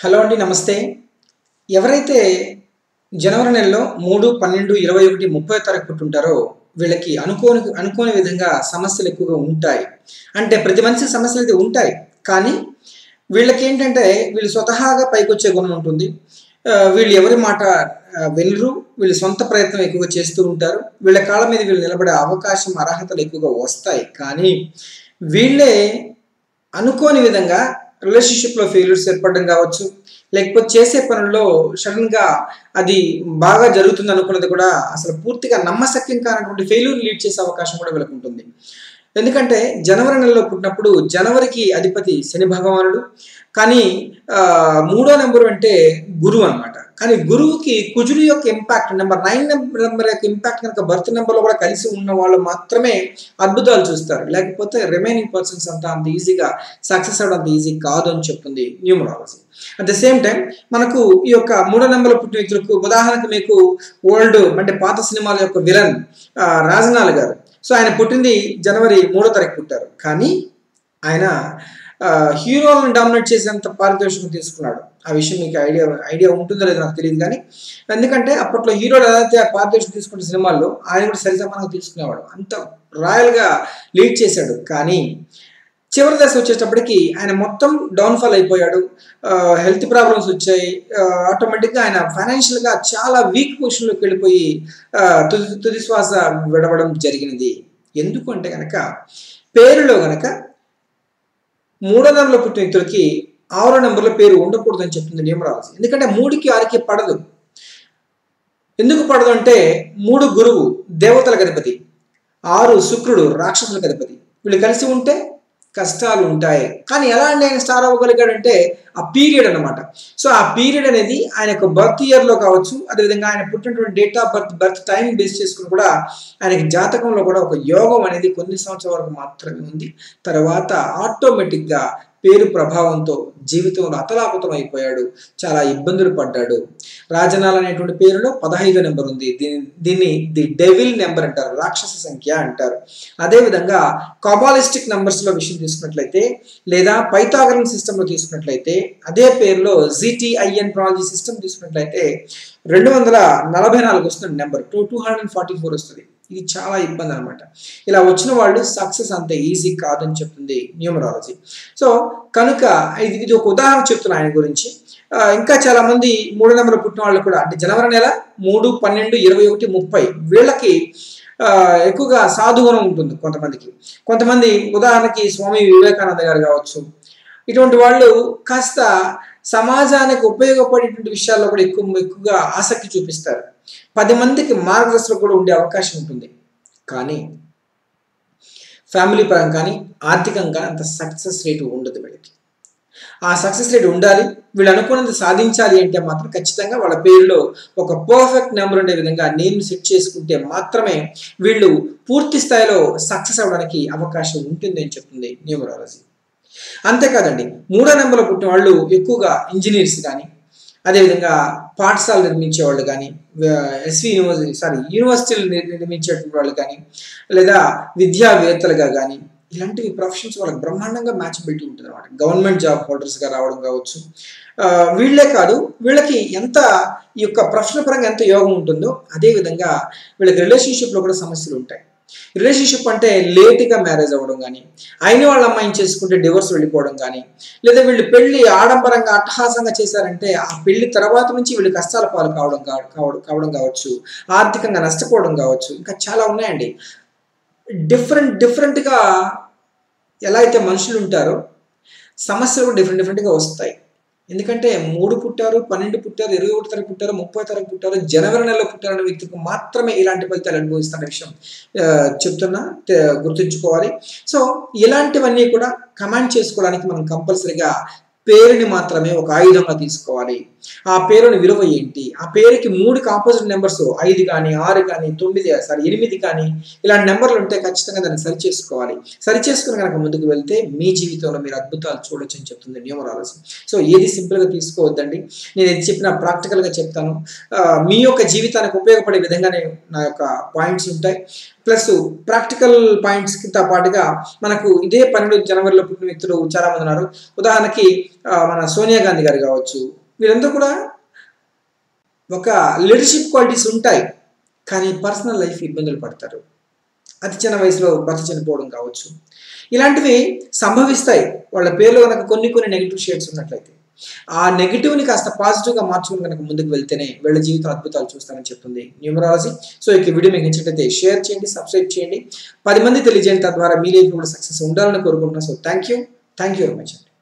hello అండి నమస్తే ఎవరైతే జనవరి నెలలో మూడు పన్నెండు ఇరవై ఒకటి ముప్పై తారీఖు పుట్టుంటారో వీళ్ళకి అనుకోని అనుకోని విధంగా సమస్యలు ఎక్కువగా ఉంటాయి అంటే ప్రతి మనిషి సమస్యలు అయితే ఉంటాయి కానీ వీళ్ళకి ఏంటంటే వీళ్ళు స్వతహాగా పైకి వచ్చే గుణం ఉంటుంది ఆ, వీళ్ళు ఎవరి మాట ఆ, వినరు వీళ్ళు సొంత ప్రయత్నం ఎక్కువగా చేస్తూ ఉంటారు వీళ్ళ కాళ్ళ మీద వీళ్ళు నిలబడే అవకాశం అర్హతలు ఎక్కువగా వస్తాయి కానీ వీళ్ళే అనుకోని విధంగా రిలేషన్షిప్లో ఫెయిల్యూర్స్ ఏర్పడడం కావచ్చు లేకపోతే చేసే పనుల్లో సడన్గా అది బాగా జరుగుతుంది అనుకున్నది కూడా అసలు పూర్తిగా నమ్మశక్యం కానటువంటి ఫెయిల్యూర్ లీడ్ చేసే అవకాశం కూడా వీళ్ళకి ఉంటుంది ఎందుకంటే జనవరి నెలలో పుట్టినప్పుడు జనవరికి అధిపతి శని భగవానుడు కానీ ఆ, మూడో నెంబరు అంటే గురువు అన్నమాట కానీ గురువుకి కుజుడు యొక్క ఇంపాక్ట్ నెంబర్ నైన్ నెంబర్ యొక్క ఇంపాక్ట్ కనుక బర్త్ నెంబర్లో కూడా కలిసి ఉన్న వాళ్ళు మాత్రమే అద్భుతాలు చూస్తారు లేకపోతే రిమైనింగ్ పర్సన్స్ అంతా అంత ఈజీగా సక్సెస్ అవ్వడం అంత ఈజీ కాదు అని చెప్తుంది numerology at the same time మనకు ఈ యొక్క మూడో నెంబర్లో పుట్టిన వ్యక్తులకు ఉదాహరణకు మీకు ఓల్డ్ అంటే పాత సినిమాల యొక్క విలన్ ఆ, రాజనాల్ గారు సో ఆయన పుట్టింది జనవరి మూడో తారీఖు పుట్టారు కానీ ఆయన ఆ, హీరోలను డామినేట్ చేసేంత పారితోషికం తీసుకున్నాడు ఆ విషయం మీకు ఐడియా ఐడియా ఉంటుందో లేదో నాకు తెలియదు కానీ ఎందుకంటే అప్పట్లో హీరోలు ఏదైతే ఆ పారితోషికం తీసుకున్న సినిమాల్లో ఆయన కూడా సరిసమానంగా తీసుకునేవాడు అంత రాయల్గా లీడ్ చేశాడు కానీ చివరి దశ వచ్చేటప్పటికి ఆయన మొత్తం డౌన్ఫాల్ అయిపోయాడు హెల్త్ ప్రాబ్లమ్స్ వచ్చాయి ఆటోమేటిక్గా ఆయన ఫైనాన్షియల్గా చాలా వీక్ పొజిషన్లోకి వెళ్ళిపోయి ఆ, తుది తుది శ్వాస విడవడం జరిగినది ఎందుకు అంటే కనుక పేరులో గనక మూడో నెంబర్లో పుట్టిన వ్యక్తులకి ఆరో నెంబర్లో పేరు ఉండకూడదని చెప్తుంది నియమరాలజీ ఎందుకంటే మూడుకి ఆరుకి పడదు ఎందుకు పడదు అంటే మూడు గురువు దేవతలకు అధిపతి ఆరు శుక్రుడు రాక్షసులకు అధిపతి వీళ్ళు కలిసి ఉంటే కష్టాలు ఉంటాయి కానీ ఎలా అండి ఆయన స్టార్ అవ్వగలిగాడంటే ఆ పీరియడ్ అన్నమాట సో ఆ పీరియడ్ అనేది ఆయన యొక్క బర్త్ ఇయర్లో కావచ్చు అదేవిధంగా ఆయన పుట్టినటువంటి date of birth birth time base చేసుకుని కూడా ఆయనకి జాతకంలో కూడా ఒక యోగం అనేది కొన్ని సంవత్సరాల వరకు మాత్రమే ఉంది తర్వాత ఆటోమేటిక్గా పేరు ప్రభావంతో జీవితంలో అతలాకుతం అయిపోయాడు చాలా ఇబ్బందులు పడ్డాడు రాజనాల్ అనేటువంటి పేరులో పదహైదో నెంబర్ ఉంది దీని దీన్ని ది డెవిల్ నెంబర్ అంటారు రాక్షస సంఖ్య అంటారు అదేవిధంగా కాబాలిస్టిక్ నెంబర్స్లో విషయం తీసుకున్నట్లయితే లేదా పైథాగరన్ సిస్టంలో తీసుకున్నట్లయితే అదే పేరులో జీటీఐఎన్ ప్రాలజీ సిస్టమ్ తీసుకున్నట్లయితే రెండు వందల నలభై నాలుగు వస్తుంది number two two hundred forty four వస్తుంది ఇది చాలా ఇబ్బంది అనమాట ఇలా వచ్చిన వాళ్ళు సక్సెస్ అంత ఈజీ కాదని చెప్తుంది న్యూమరాలజీ సో కనుక ఇది ఇది ఒక ఉదాహరణ చెప్తున్నా ఆయన గురించి ఆ, ఇంకా చాలా మంది మూడు నెంబర్ పుట్టిన వాళ్ళు కూడా అంటే జనవరి నెల మూడు పన్నెండు ఇరవై ఒకటి ముప్పై వీళ్ళకి ఆ, ఎక్కువగా సాధుగుణం ఉంటుంది కొంతమందికి కొంతమంది ఉదాహరణకి స్వామి వివేకానంద గారు కావచ్చు ఇటువంటి వాళ్ళు కాస్త సమాజానికి ఉపయోగపడేటువంటి విషయాల్లో కూడా ఎక్కువ ఎక్కువగా ఆసక్తి చూపిస్తారు పది మందికి మార్గదర్శకులు కూడా ఉండే అవకాశం ఉంటుంది కానీ ఫ్యామిలీ పరంగా కానీ ఆర్థికంగా అంత సక్సెస్ రేట్ ఉండదు వీళ్ళకి ఆ సక్సెస్ రేట్ ఉండాలి వీళ్ళు అనుకున్నది సాధించాలి అంటే మాత్రం ఖచ్చితంగా వాళ్ళ పేరులో ఒక పర్ఫెక్ట్ నెంబర్ ఉండే విధంగా నేమ్ సెట్ చేసుకుంటే మాత్రమే వీళ్ళు పూర్తి స్థాయిలో సక్సెస్ అవ్వడానికి అవకాశం ఉంటుంది అని చెప్తుంది న్యూమరాలజీ అంతేకాదండి మూడో నెంబర్లో పుట్టిన వాళ్ళు ఎక్కువగా ఇంజనీర్స్ కానీ అదేవిధంగా పాఠశాలలు నిర్మించే వాళ్ళు కానీ ఎస్వి యూనివర్సిటీ సారీ యూనివర్సిటీలు నిర్- నిర్మించేటువంటి వాళ్ళు కానీ లేదా విద్యావేత్తలుగా కానీ ఇలాంటివి ప్రొఫెషన్స్ వాళ్ళకి బ్రహ్మాండంగా మ్యాచబిలిటీ ఉంటుంది అనమాట గవర్నమెంట్ జాబ్ హోల్డర్స్గా రావడం కావచ్చు ఆ, వీళ్ళే కాదు వీళ్ళకి ఎంత ఈ యొక్క ప్రొఫెషనల్ పరంగా ఎంత యోగం ఉంటుందో అదే విధంగా వీళ్ళకి రిలేషన్షిప్లో కూడా సమస్యలు ఉంటాయి రిలేషన్షిప్ అంటే లేట్గా మ్యారేజ్ అవ్వడం కానీ అయిన వాళ్ళ అమ్మాయిని చేసుకుంటే డివోర్స్ వెళ్ళిపోవడం కానీ లేదా వీళ్ళు పెళ్లి ఆడంబరంగా అట్టహాసంగా చేశారంటే ఆ పెళ్లి తర్వాత నుంచి వీళ్ళు కష్టాల పాలు కావడం కా- కావడం కావడం కావచ్చు ఆర్థికంగా నష్టపోవడం కావచ్చు ఇంకా చాలా ఉన్నాయండి డిఫరెంట్ డిఫరెంట్గా ఎలా అయితే మనుషులు ఉంటారో సమస్యలు కూడా డిఫరెంట్ డిఫరెంట్గా వస్తాయి ఎందుకంటే మూడు పుట్టారు పన్నెండు పుట్టారు ఇరవై ఒకటి తారీఖు పుట్టారు ముప్పై తారీఖు పుట్టారు జనవరి నెలలో పుట్టారనే వ్యక్తికి మాత్రమే ఇలాంటి ఫలితాలు అనుభవిస్తున్న విషయం ఆ, చెప్తున్నా తె- గుర్తుంచుకోవాలి సో ఇలాంటివన్నీ కూడా కమాండ్ చేసుకోవడానికి మనం కంపల్సరీగా పేరుని మాత్రమే ఒక ఆయుధంగా తీసుకోవాలి ఆ పేరుని విలువ ఏంటి ఆ పేరుకి మూడు ఆపోజిట్ నెంబర్స్ ఐదు కానీ ఆరు కానీ తొమ్మిది సారీ ఎనిమిది కానీ ఇలాంటి నెంబర్లు ఉంటే ఖచ్చితంగా దాన్ని సరి చేసుకోవాలి సరి చేసుకుని కనుక ముందుకు వెళ్తే మీ జీవితంలో మీరు అద్భుతాలు చూడొచ్చు అని చెప్తుంది న్యూమరాలజీ సో ఏది సింపుల్గా తీసుకోవద్దండి నేను ఏది చెప్పినా ప్రాక్టికల్గా చెప్తాను ఆ, మీ యొక్క జీవితానికి ఉపయోగపడే విధంగానే నా యొక్క పాయింట్స్ ఉంటాయి ప్లస్ ప్రాక్టికల్ పాయింట్స్ కింద పాటుగా మనకు ఇదే పన్నెండు జనవరిలో పుట్టిన వ్యక్తులు చాలా మంది ఉన్నారు ఉదాహరణకి ఆ, మన సోనియా గాంధీ గారు కావచ్చు వీరందరూ కూడా ఒక లీడర్షిప్ క్వాలిటీస్ ఉంటాయి కానీ పర్సనల్ లైఫ్ ఇబ్బందులు పడతారు అతి చిన్న వయసులో భర్త చనిపోవడం కావచ్చు ఇలాంటివి సంభవిస్తాయి వాళ్ళ పేర్లో కనుక కొన్ని కొన్ని నెగిటివ్ షేడ్స్ ఉన్నట్లయితే ఆ నెగిటివ్ని కాస్త పాజిటివ్గా మార్చుకుని కనుక ముందుకు వెళ్తేనే వీళ్ళ జీవితం అద్భుతాలు చూస్తానని చెప్తుంది న్యూమరాలజీ సో ఇక వీడియో మీకు నచ్చినట్లయితే షేర్ చేయండి సబ్స్క్రైబ్ చేయండి పది మంది తెలియజేయండి తద్వారా మీ లైఫ్ కూడా సక్సెస్ ఉండాలని కోరుకుంటున్నాను so thank you thank you very much అండి